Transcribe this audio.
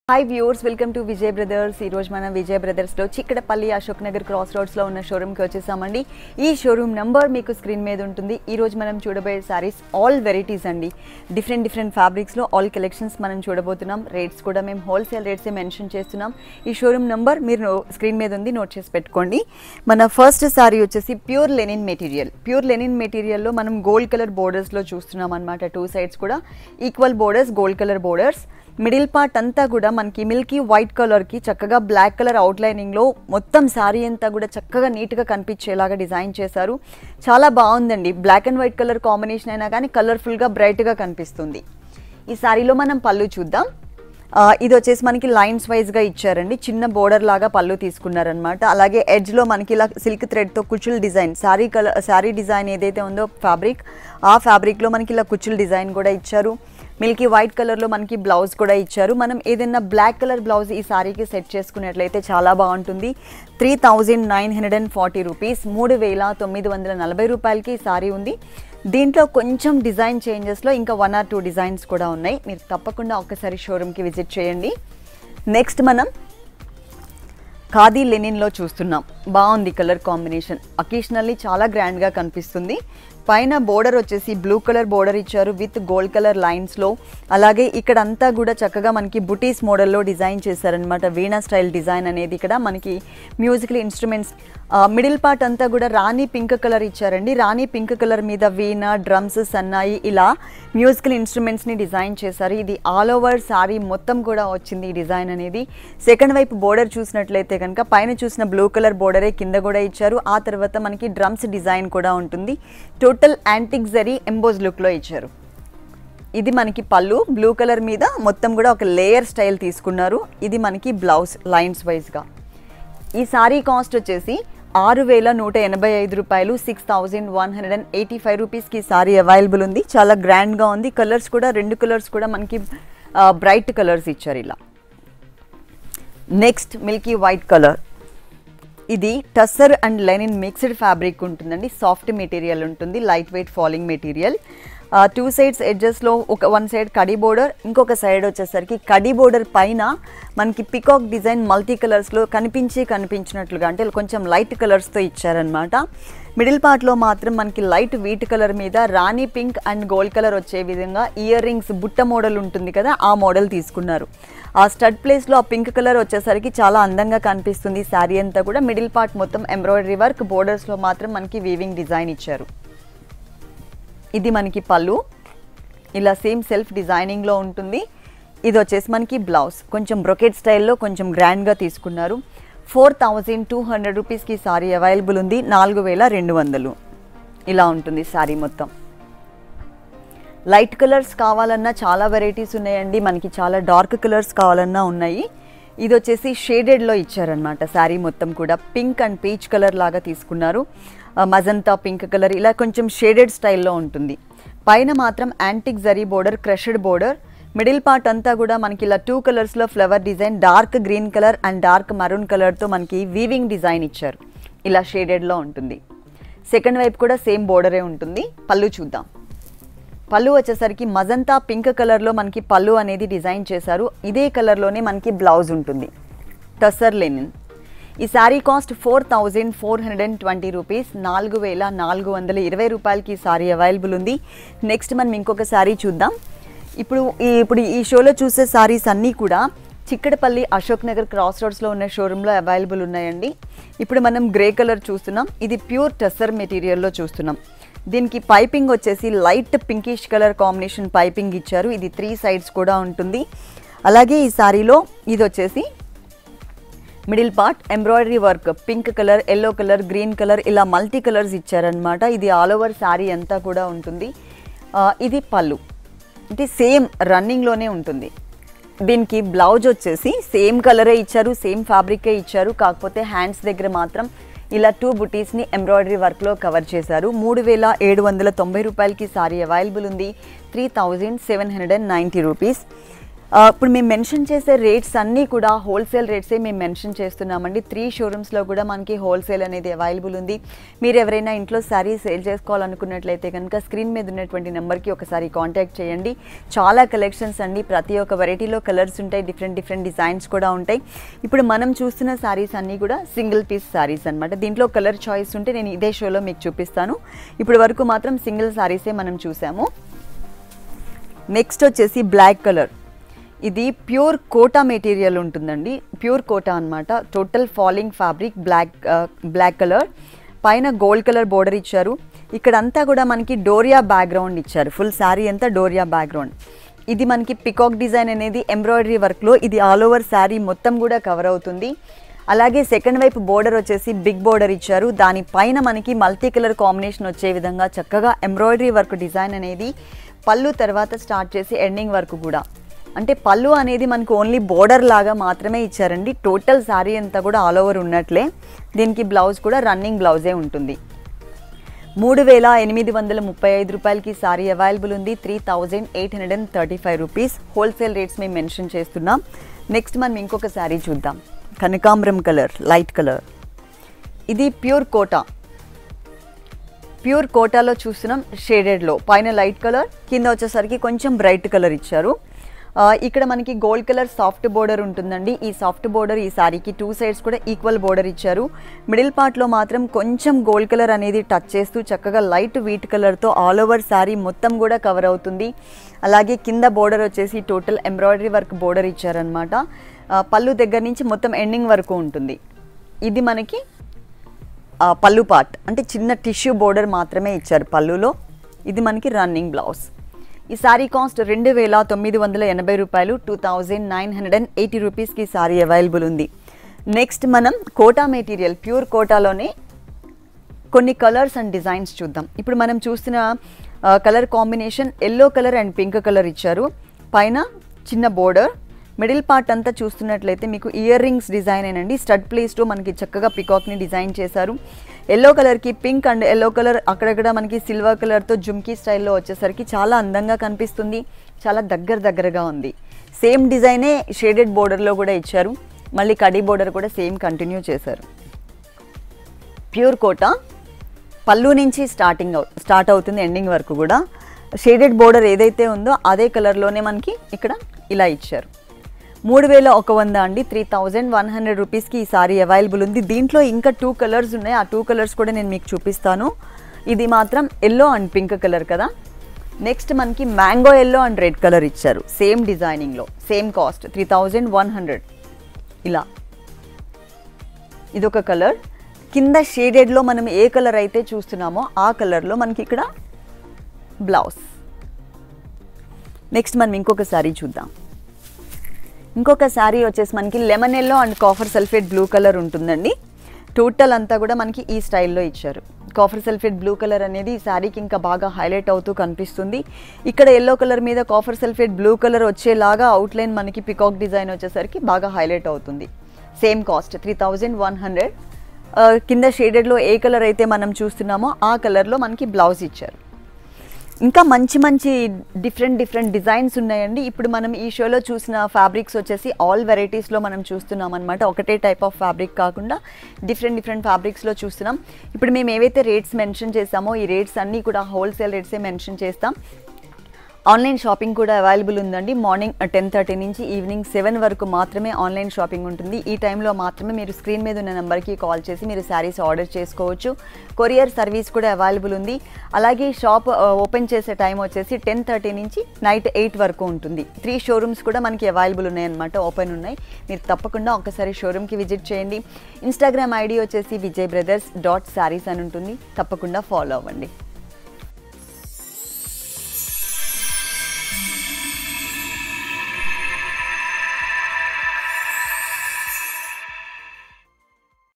hi viewers welcome to Vijay brothers ఈ రోజు మనం విజయ్ బ్రదర్స్లో చిక్కడపల్లి అశోక్ నగర్ క్రాస్ రోడ్స్లో ఉన్న షోరూమ్కి వచ్చేసామండి ఈ షోరూమ్ నెంబర్ మీకు స్క్రీన్ మీద ఉంటుంది ఈ రోజు మనం చూడబోయే సారీస్ ఆల్ వెరైటీస్ అండి డిఫరెంట్ డిఫరెంట్ ఫ్యాబ్రిక్స్లో ఆల్ కలెక్షన్స్ మనం చూడబోతున్నాం రేట్స్ కూడా మేము హోల్సేల్ రేట్సే మెన్షన్ చేస్తున్నాం ఈ షోరూమ్ నెంబర్ మీరు స్క్రీన్ మీద ఉంది నోట్ చేసి పెట్టుకోండి మన ఫస్ట్ సారీ వచ్చేసి pure linen material pure linen మెటీరియల్లో మనం గోల్డ్ కలర్ బోర్డర్స్లో చూస్తున్నాం అనమాట టూ సైడ్స్ కూడా equal borders gold colour borders middle part అంతా కూడా మనకి మిల్కీ వైట్ కలర్కి చక్కగా బ్లాక్ కలర్ అవుట్లైనింగ్లో మొత్తం శారీ అంతా కూడా చక్కగా నీట్గా కనిపించేలాగా డిజైన్ చేశారు చాలా బాగుందండి black and white colour combination అయినా కానీ కలర్ఫుల్గా బ్రైట్గా కనిపిస్తుంది ఈ శారీలో మనం పళ్ళు చూద్దాం ఆ, ఇది వచ్చేసి మనకి లైన్స్ వైజ్గా ఇచ్చారండి చిన్న బోర్డర్ లాగా పళ్ళు తీసుకున్నారనమాట అలాగే ఎడ్జ్లో మనకి ఇలా సిల్క్ థ్రెడ్తో కుచుల్ design sari colour sari design ఏదైతే ఉందో ఫ్యాబ్రిక్ ఆ ఫ్యాబ్రిక్లో మనకి ఇలా కుచుల్ డిజైన్ కూడా ఇచ్చారు మిల్కీ వైట్ కలర్లో మనకి బ్లౌజ్ కూడా ఇచ్చారు మనం ఏదైనా బ్లాక్ కలర్ బ్లౌజ్ ఈ సారీకి సెట్ చేసుకున్నట్లయితే చాలా బాగుంటుంది three thousand nine hundred and forty rupees మూడు వేల తొమ్మిది వందల నలభై రూపాయలకి ఈ సారీ ఉంది దీంట్లో కొంచెం డిజైన్ చేంజెస్లో ఇంకా వన్ ఆర్ టూ డిజైన్స్ కూడా ఉన్నాయి మీరు తప్పకుండా ఒక్కసారి షోరూమ్కి విజిట్ చేయండి నెక్స్ట్ మనం ఖాదీ లెనిన్లో చూస్తున్నాం బాగుంది కలర్ కాంబినేషన్ అకేషనల్లీ చాలా గ్రాండ్గా కనిపిస్తుంది పైన బోర్డర్ వచ్చేసి బ్లూ కలర్ బోర్డర్ ఇచ్చారు విత్ గోల్డ్ కలర్ లైన్స్లో అలాగే ఇక్కడ అంతా కూడా చక్కగా మనకి బుటీస్ మోడల్లో డిజైన్ చేశారనమాట వీణా స్టైల్ డిజైన్ అనేది ఇక్కడ మనకి మ్యూజికల్ ఇన్స్ట్రుమెంట్స్ మిడిల్ పార్ట్ అంతా కూడా రాణి పింక్ కలర్ ఇచ్చారండి రాణి పింక్ కలర్ మీద వీణ డ్రమ్స్ సన్నాయి ఇలా మ్యూజికల్ ఇన్స్ట్రుమెంట్స్ని డిజైన్ చేశారు ఇది ఆల్ ఓవర్ సారీ మొత్తం కూడా వచ్చింది ఈ డిజైన్ అనేది సెకండ్ వైపు బోర్డర్ చూసినట్లయితే కనుక పైన చూసిన బ్లూ కలర్ బోర్డరే కింద కూడా ఇచ్చారు ఆ తర్వాత మనకి డ్రమ్స్ డిజైన్ కూడా ఉంటుంది టోటల్ యాంటిక్ జరీ ఎంబోజ్ లుక్లో ఇచ్చారు ఇది మనకి పళ్ళు బ్లూ కలర్ మీద మొత్తం కూడా ఒక లేయర్ స్టైల్ తీసుకున్నారు ఇది మనకి బ్లౌజ్ లైన్స్ వైజ్గా ఈ సారీ కాస్ట్ వచ్చేసి ఆరు వేల నూట ఎనభై ఐదు రూపాయలు six thousand one hundred and eighty five రూపీస్కి సారీ అవైలబుల్ ఉంది చాలా గ్రాండ్గా ఉంది కలర్స్ కూడా రెండు కలర్స్ కూడా మనకి బ్రైట్ కలర్స్ ఇచ్చారు ఇలా నెక్స్ట్ మిల్కీ వైట్ కలర్ ఇది tussar and linen mixed fabric ఉంటుందండి సాఫ్ట్ మెటీరియల్ ఉంటుంది light weight falling material two sides ఎడ్జెస్లో ఒక వన్ సైడ్ కడి బోర్డర్ ఇంకొక సైడ్ వచ్చేసరికి కడి బోర్డర్ పైన మనకి పికాక్ డిజైన్ మల్టీ కలర్స్లో కనిపించి కనిపించినట్లుగా అంటే కొంచెం లైట్ కలర్స్తో ఇచ్చారనమాట మిడిల్ పార్ట్లో మాత్రం మనకి లైట్ వీట్ కలర్ మీద రాణి పింక్ అండ్ గోల్డ్ కలర్ వచ్చే విధంగా ఇయర్ రింగ్స్ బుట్ట మోడల్ ఉంటుంది కదా ఆ మోడల్ తీసుకున్నారు ఆ స్టడ్ ప్లేస్లో ఆ పింక్ కలర్ వచ్చేసరికి చాలా అందంగా కనిపిస్తుంది శారీ అంతా కూడా మిడిల్ పార్ట్ మొత్తం ఎంబ్రాయిడరీ వర్క్ బోర్డర్స్లో మాత్రం మనకి వీవింగ్ డిజైన్ ఇచ్చారు ఇది మనకి పళ్ళు ఇలా సేమ్ సెల్ఫ్ డిజైనింగ్లో ఉంటుంది ఇది వచ్చేసి మనకి బ్లౌజ్ కొంచెం బ్రొకెట్ స్టైల్లో కొంచెం గ్రాండ్గా తీసుకున్నారు ఫోర్ థౌజండ్ టూ హండ్రెడ్ రూపీస్కి సారీ అవైలబుల్ ఉంది నాలుగు వేల రెండు వందలు ఇలా ఉంటుంది సారీ మొత్తం లైట్ కలర్స్ కావాలన్నా చాలా వెరైటీస్ ఉన్నాయండి మనకి చాలా డార్క్ కలర్స్ కావాలన్నా ఉన్నాయి ఇది వచ్చేసి షేడెడ్లో ఇచ్చారనమాట శారీ మొత్తం కూడా పింక్ అండ్ పీచ్ కలర్ లాగా తీసుకున్నారు మజంతా పింక్ కలర్ ఇలా కొంచెం షేడెడ్ స్టైల్లో ఉంటుంది పైన మాత్రం antique zari border crushed border middle part అంతా కూడా మనకి ఇలా టూ కలర్స్లో flower design dark green colour and dark maroon కలర్తో మనకి వీవింగ్ డిజైన్ ఇచ్చారు ఇలా షేడెడ్లో ఉంటుంది సెకండ్ వైపు కూడా సేమ్ బోర్డరే ఉంటుంది పళ్ళు చూద్దాం పళ్ళు వచ్చేసరికి మజంతా పింక్ కలర్లో మనకి పళ్ళు అనేది డిజైన్ చేశారు ఇదే కలర్లోనే మనకి బ్లౌజ్ ఉంటుంది టసర్ లెనిన్ ఈ sari cost four thousand four hundred and twenty rupees నాలుగు వేల నాలుగు వందల ఇరవై రూపాయలకి ఈ శారీ అవైలబుల్ ఉంది నెక్స్ట్ మనం ఇంకొక శారీ చూద్దాం ఇప్పుడు ఈ ఇప్పుడు ఈ షోలో చూసే శారీస్ అన్నీ కూడా చిక్కడపల్లి అశోక్ నగర్ క్రాస్ రోడ్స్లో ఉన్న షోరూంలో అవైలబుల్ ఉన్నాయండి ఇప్పుడు మనం గ్రే కలర్ చూస్తున్నాం ఇది ప్యూర్ టెస్సర్ మెటీరియల్లో చూస్తున్నాం దీనికి పైపింగ్ వచ్చేసి light pinkish colour combination piping ఇచ్చారు ఇది త్రీ సైడ్స్ కూడా ఉంటుంది అలాగే ఈ సారీలో ఇది వచ్చేసి middle part embroidery work pink colour yellow colour green colour ఇలా మల్టీ కలర్స్ ఇచ్చారనమాట ఇది ఆల్ ఓవర్ శారీ అంతా కూడా ఉంటుంది ఆ, ఇది పళ్ళు ఇది సేమ్ రన్నింగ్లోనే ఉంటుంది దీనికి బ్లౌజ్ వచ్చేసి సేమ్ కలరే ఇచ్చారు సేమ్ ఫ్యాబ్రికే ఇచ్చారు కాకపోతే హ్యాండ్స్ దగ్గర మాత్రం ఇలా టూ బుటీస్ని ఎంబ్రాయిడరీ వర్క్లో కవర్ చేశారు మూడు వేల ఏడు వందల తొంభై రూపాయలకి సారీ అవైలబుల్ ఉంది three thousand seven hundred and ninety rupees ఆ, ఇప్పుడు మేము మెన్షన్ చేసే రేట్స్ అన్నీ కూడా హోల్సేల్ రేట్సే మేము మెన్షన్ చేస్తున్నామండి త్రీ షోరూమ్స్లో కూడా మనకి హోల్సేల్ అనేది అవైలబుల్ ఉంది మీరు ఎవరైనా ఇంట్లో శారీ సేల్ చేసుకోవాలనుకున్నట్లయితే కనుక స్క్రీన్ మీద ఉన్నటువంటి నెంబర్కి ఒకసారి కాంటాక్ట్ చేయండి చాలా కలెక్షన్స్ అండి ప్రతి ఒక్క వెరైటీలో కలర్స్ ఉంటాయి డిఫరెంట్ డిఫరెంట్ డిజైన్స్ కూడా ఉంటాయి ఇప్పుడు మనం చూస్తున్న శారీస్ అన్నీ కూడా సింగిల్ పీస్ శారీస్ అనమాట దీంట్లో కలర్ చాయిస్ ఉంటే నేను ఇదే షోలో మీకు చూపిస్తాను ఇప్పుడు వరకు మాత్రం సింగిల్ శారీసే మనం చూసాము నెక్స్ట్ వచ్చేసి బ్లాక్ కలర్ ఇది ప్యూర్ కోటా మెటీరియల్ ఉంటుందండి ప్యూర్ కోటా అన్నమాట total falling fabric black black colour పైన గోల్డ్ కలర్ బోర్డర్ ఇచ్చారు ఇక్కడంతా కూడా మనకి డోరియా బ్యాక్గ్రౌండ్ ఇచ్చారు ఫుల్ శారీ అంతా డోరియా బ్యాక్గ్రౌండ్ ఇది మనకి పికాక్ డిజైన్ అనేది ఎంబ్రాయిడరీ వర్క్లో ఇది ఆల్ ఓవర్ శారీ మొత్తం కూడా కవర్ అవుతుంది అలాగే సెకండ్ వైపు బోర్డర్ వచ్చేసి బిగ్ బోర్డర్ ఇచ్చారు దానిపైన మనకి మల్టీ కలర్ కాంబినేషన్ వచ్చే విధంగా చక్కగా ఎంబ్రాయిడరీ వర్క్ డిజైన్ అనేది పళ్ళు తర్వాత స్టార్ట్ చేసి ఎండింగ్ వరకు కూడా అంటే పళ్ళు అనేది మనకు ఓన్లీ బోర్డర్ లాగా మాత్రమే ఇచ్చారండి టోటల్ శారీ అంతా కూడా ఆల్ ఓవర్ ఉన్నట్లే దీనికి బ్లౌజ్ కూడా రన్నింగ్ బ్లౌజే ఉంటుంది మూడు వేల ఎనిమిది వందల ముప్పై ఐదు రూపాయలకి సారీ అవైలబుల్ ఉంది three thousand eight hundred and thirty five rupees wholesale rates మేము మెన్షన్ చేస్తున్నాం నెక్స్ట్ మనం ఇంకొక శారీ చూద్దాం కనకాంబరం కలర్ లైట్ కలర్ ఇది ప్యూర్ కోటా ప్యూర్ కోటాలో చూస్తున్నాం షేడెడ్లో పైన లైట్ కలర్ కింద వచ్చేసరికి కొంచెం బ్రైట్ కలర్ ఇచ్చారు ఆ, ఇక్కడ మనకి గోల్డ్ కలర్ సాఫ్ట్ బోర్డర్ ఉంటుందండి ఈ సాఫ్ట్ బోర్డర్ ఈ సారీకి టూ సైడ్స్ కూడా ఈక్వల్ బోర్డర్ ఇచ్చారు మిడిల్ పార్ట్లో మాత్రం కొంచెం గోల్డ్ కలర్ అనేది టచ్ చేస్తూ చక్కగా లైట్ వీట్ కలర్తో ఆల్ ఓవర్ శారీ మొత్తం కూడా కవర్ అవుతుంది అలాగే కింద బోర్డర్ వచ్చేసి టోటల్ ఎంబ్రాయిడరీ వర్క్ బోర్డర్ ఇచ్చారనమాట ఆ, పళ్ళు దగ్గర నుంచి మొత్తం ఎండింగ్ వరకు ఉంటుంది ఇది మనకి ఆ, పళ్ళు పార్ట్ అంటే చిన్న టిష్యూ బోర్డర్ మాత్రమే ఇచ్చారు పళ్ళులో ఇది మనకి రన్నింగ్ బ్లౌజ్ ఈ సారీ కాస్ట్ రెండు వేల తొమ్మిది వందల ఎనభై రూపాయలు two thousand nine hundred and eighty రూపీస్కి సారీ అవైలబుల్ ఉంది నెక్స్ట్ మనం కోటా మెటీరియల్ ప్యూర్ కోటాలోనే కొన్ని కలర్స్ అండ్ డిజైన్స్ చూద్దాం ఇప్పుడు మనం చూస్తున్న colour combination yellow colour and pink colour ఇచ్చారు పైన చిన్న బోర్డర్ మిడిల్ పార్ట్ అంతా చూస్తున్నట్లయితే మీకు ఇయర్ రింగ్స్ డిజైన్ ఏనండి స్టడ్ ప్లేస్లో మనకి చక్కగా పికాక్ని డిజైన్ చేశారు ఎల్లో కలర్కి పింక్ అండ్ ఎల్లో కలర్ అక్కడక్కడ మనకి సిల్వర్ కలర్తో జుమ్కీ స్టైల్లో వచ్చేసరికి చాలా అందంగా కనిపిస్తుంది చాలా దగ్గర దగ్గరగా ఉంది సేమ్ డిజైనే షేడెడ్ బోర్డర్లో కూడా ఇచ్చారు మళ్ళీ కడీ బోర్డర్ కూడా సేమ్ కంటిన్యూ చేశారు ప్యూర్ కోటా పళ్ళు నుంచి స్టార్టింగ్ అవు స్టార్ట్ అవుతుంది ఎండింగ్ వరకు కూడా షేడెడ్ బోర్డర్ ఏదైతే ఉందో అదే కలర్లోనే మనకి ఇక్కడ ఇలా ఇచ్చారు మూడు వేల ఒక వంద అండి త్రీ థౌజండ్ వన్ హండ్రెడ్ రూపీస్కి ఈ సారీ అవైలబుల్ ఉంది దీంట్లో ఇంకా టూ కలర్స్ ఉన్నాయి ఆ టూ కలర్స్ కూడా నేను మీకు చూపిస్తాను ఇది మాత్రం ఎల్లో అండ్ పింక్ కలర్ కదా నెక్స్ట్ మనకి mango yellow and red colour ఇచ్చారు సేమ్ డిజైనింగ్లో same cost three thousand one hundred ఇలా ఇదొక కలర్ కింద షేడెడ్లో మనం ఏ కలర్ అయితే చూస్తున్నామో ఆ కలర్లో మనకి ఇక్కడ బ్లౌజ్ నెక్స్ట్ మనం ఇంకొక శారీ చూద్దాం ఇంకొక శారీ వచ్చేసి మనకి lemon yellow and copper sulphate blue colour ఉంటుందండి టోటల్ అంతా కూడా మనకి ఈ స్టైల్లో ఇచ్చారు కాఫర్ సల్ఫేట్ బ్లూ కలర్ అనేది ఈ శారీకి ఇంకా బాగా హైలైట్ అవుతూ కనిపిస్తుంది ఇక్కడ ఎల్లో కలర్ మీద కాఫర్ సల్ఫేట్ బ్లూ కలర్ వచ్చేలాగా అవుట్లైన్ మనకి పికాక్ డిజైన్ వచ్చేసరికి బాగా హైలైట్ అవుతుంది same cost three thousand one hundred కింద షేడెడ్లో ఏ కలర్ అయితే మనం చూస్తున్నామో ఆ కలర్లో మనకి బ్లౌజ్ ఇచ్చారు ఇంకా మంచి మంచి డిఫరెంట్ డిఫరెంట్ డిజైన్స్ ఉన్నాయండి ఇప్పుడు మనం ఈ షోలో చూసిన ఫ్యాబ్రిక్స్ వచ్చేసి ఆల్ వెరైటీస్లో మనం చూస్తున్నాం అనమాట ఒకటే టైప్ ఆఫ్ ఫ్యాబ్రిక్ కాకుండా డిఫరెంట్ డిఫరెంట్ ఫ్యాబ్రిక్స్లో చూస్తున్నాం ఇప్పుడు మేము ఏవైతే రేట్స్ మెన్షన్ చేసామో ఈ రేట్స్ అన్నీ కూడా హోల్సేల్ రేట్సే మెన్షన్ చేస్తాం ఆన్లైన్ షాపింగ్ కూడా అవైలబుల్ ఉందండి మార్నింగ్ టెన్ థర్టీ నుంచి ఈవినింగ్ సెవెన్ వరకు మాత్రమే ఆన్లైన్ షాపింగ్ ఉంటుంది ఈ టైంలో మాత్రమే మీరు స్క్రీన్ మీద ఉన్న నెంబర్కి కాల్ చేసి మీరు శారీస్ ఆర్డర్ చేసుకోవచ్చు కొరియర్ సర్వీస్ కూడా అవైలబుల్ ఉంది అలాగే షాప్ ఓపెన్ చేసే టైం వచ్చేసి టెన్ థర్టీ నుంచి నైట్ ఎయిట్ వరకు ఉంటుంది త్రీ షోరూమ్స్ కూడా మనకి అవైలబుల్ ఉన్నాయన్నమాట ఓపెన్ ఉన్నాయి మీరు తప్పకుండా ఒకసారి షోరూమ్కి విజిట్ చేయండి ఇన్స్టాగ్రామ్ ఐడి వచ్చేసి విజయ్ బ్రదర్స్ డాట్ శారీస్ అని ఉంటుంది తప్పకుండా ఫాలో అవ్వండి